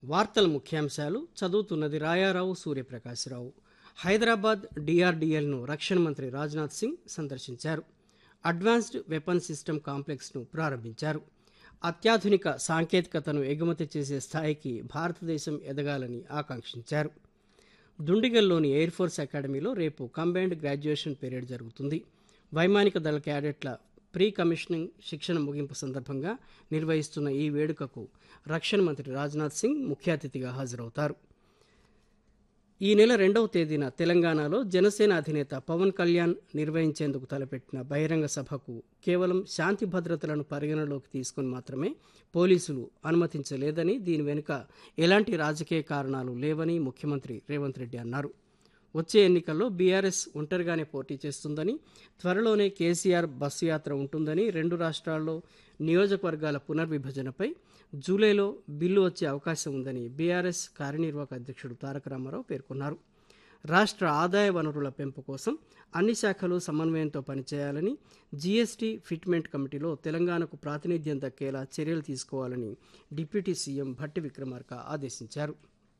వార్తల ముఖ్యాంశాలు చదువుతున్నది రాయారావు సూర్యప్రకాశ్రావు హైదరాబాద్ డిఆర్డీఎల్ను రక్షణ మంత్రి రాజ్నాథ్ సింగ్ సందర్శించారు అడ్వాన్స్డ్ వెపన్ సిస్టమ్ కాంప్లెక్స్ను ప్రారంభించారు అత్యాధునిక సాంకేతికతను ఎగుమతి చేసే స్థాయికి భారతదేశం ఎదగాలని ఆకాంక్షించారు దుండిగల్లోని ఎయిర్ ఫోర్స్ అకాడమీలో రేపు కంబైన్డ్ గ్రాడ్యుయేషన్ పీరియడ్ జరుగుతుంది వైమానిక దళ క్యాడెట్ల ప్రీ కమిషనింగ్ శిక్షణ ముగింపు సందర్భంగా నిర్వహిస్తున్న ఈ వేడుకకు రక్షణ మంత్రి రాజ్నాథ్ సింగ్ ముఖ్య అతిథిగా హాజరవుతారు ఈ నెల రెండవ తేదీన తెలంగాణలో జనసేన అధినేత పవన్ కళ్యాణ్ నిర్వహించేందుకు తలపెట్టిన బహిరంగ సభకు కేవలం శాంతి భద్రతలను పరిగణలోకి తీసుకుని మాత్రమే పోలీసులు అనుమతించలేదని దీని వెనుక ఎలాంటి రాజకీయ కారణాలు లేవని ముఖ్యమంత్రి రేవంత్ రెడ్డి అన్నారు వచ్చే ఎన్నికల్లో బీఆర్ఎస్ ఒంటరిగానే పోటీ చేస్తుందని త్వరలోనే కేసీఆర్ బస్సు యాత్ర ఉంటుందని రెండు రాష్ట్రాల్లో నియోజకవర్గాల పునర్విభజనపై జూలైలో బిల్లు వచ్చే అవకాశం ఉందని బీఆర్ఎస్ కార్యనిర్వాహక అధ్యక్షుడు తారక రామారావు పేర్కొన్నారు రాష్ట్ర ఆదాయ వనరుల పెంపు కోసం అన్ని శాఖలు సమన్వయంతో పనిచేయాలని జీఎస్టీ ఫిట్మెంట్ కమిటీలో తెలంగాణకు ప్రాతినిధ్యం దక్కేలా చర్యలు తీసుకోవాలని డిప్యూటీ సీఎం భట్టి విక్రమార్క ఆదేశించారు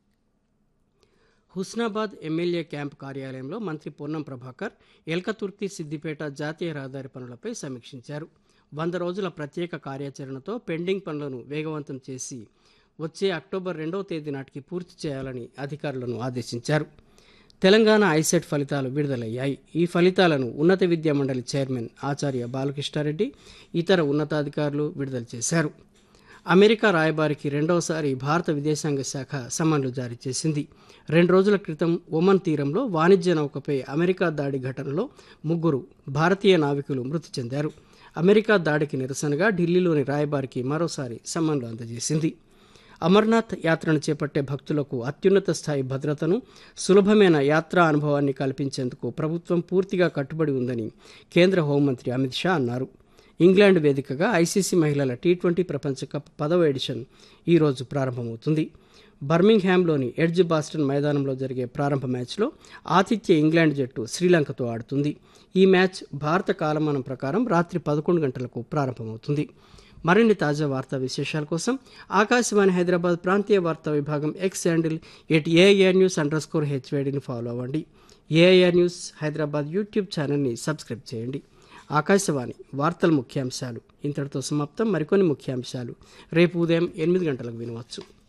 హుస్నాబాద్ ఎమ్మెల్యే క్యాంప్ కార్యాలయంలో మంత్రి పొన్నం ప్రభాకర్ ఎల్కతుర్తి సిద్దిపేట జాతీయ రహదారి పనులపై సమీక్షించారు వంద రోజుల ప్రత్యేక కార్యాచరణతో పెండింగ్ పనులను వేగవంతం చేసి వచ్చే అక్టోబర్ రెండవ తేదీ నాటికి పూర్తి చేయాలని అధికారులను ఆదేశించారు తెలంగాణ ఐసెట్ ఫలితాలు విడుదలయ్యాయి ఈ ఫలితాలను ఉన్నత విద్యా మండలి చైర్మన్ ఆచార్య బాలకృష్ణారెడ్డి ఇతర ఉన్నతాధికారులు విడుదల చేశారు అమెరికా రాయబారికి రెండవసారి భారత విదేశాంగ శాఖ సమన్లు జారీ చేసింది రెండు రోజుల క్రితం ఒమన్ తీరంలో వాణిజ్య నౌకపై అమెరికా దాడి ఘటనలో ముగ్గురు భారతీయ నావికులు మృతి చెందారు అమెరికా దాడికి నిరసనగా ఢిల్లీలోని రాయబారికి మరోసారి సమ్మన్లు అందజేసింది అమర్నాథ్ యాత్రను చేపట్టే భక్తులకు అత్యున్నత స్థాయి భద్రతను సులభమైన యాత్రా అనుభవాన్ని కల్పించేందుకు ప్రభుత్వం పూర్తిగా కట్టుబడి ఉందని కేంద్ర హోంమంత్రి అమిత్ షా అన్నారు ఇంగ్లాండ్ వేదికగా ఐసీసీ మహిళల టీ ట్వంటీ ప్రపంచ కప్ పదవ ఎడిషన్ ఈరోజు ప్రారంభమవుతుంది బర్మింగ్హామ్లోని ఎడ్జ్ బాస్టన్ మైదానంలో జరిగే ప్రారంభ మ్యాచ్లో ఆతిథ్య ఇంగ్లాండ్ జట్టు శ్రీలంకతో ఆడుతుంది ఈ మ్యాచ్ భారత కాలమానం ప్రకారం రాత్రి పదకొండు గంటలకు ప్రారంభమవుతుంది మరిన్ని తాజా వార్తా విశేషాల కోసం ఆకాశవాణి హైదరాబాద్ ప్రాంతీయ వార్తా విభాగం X handle at AIR news under score హెచ్వేడిని ఫాలో అవ్వండి ఏఐఆర్ న్యూస్ హైదరాబాద్ యూట్యూబ్ ఛానల్ని సబ్స్క్రైబ్ చేయండి ఆకాశవాణి వార్తల ముఖ్యాంశాలు ఇంతటితో సమాప్తం మరికొన్ని ముఖ్యాంశాలు రేపు ఉదయం ఎనిమిది గంటలకు వినవచ్చు